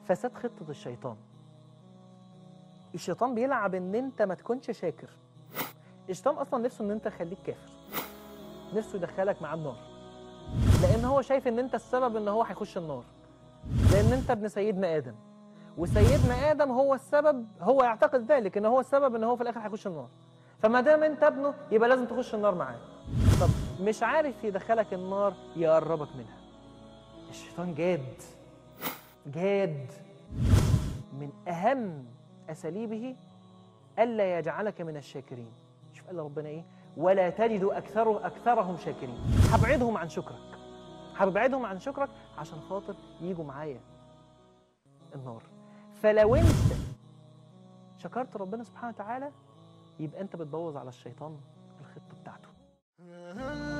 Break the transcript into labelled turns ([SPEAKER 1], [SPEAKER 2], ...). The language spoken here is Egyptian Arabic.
[SPEAKER 1] فساد خطه الشيطان الشيطان بيلعب ان انت ما تكونش شاكر الشيطان اصلا نفسه ان انت تخليك كافر نفسه يدخلك معاه النار لان هو شايف ان انت السبب ان هو هيخش النار لان انت ابن سيدنا ادم وسيدنا ادم هو السبب هو يعتقد ذلك ان هو السبب ان هو في الاخر هيخش النار فما دام انت ابنه يبقى لازم تخش النار معاه طب مش عارف يدخلك النار يقربك منها الشيطان جاد جاد من اهم اساليبه الا يجعلك من الشاكرين شوف قال ربنا ايه ولا تجد اكثر اكثرهم شاكرين هبعدهم عن شكرك هبعدهم عن شكرك عشان خاطر يجوا معايا النار فلو انت شكرت ربنا سبحانه وتعالى يبقى انت بتبوظ على الشيطان الخطه بتاعته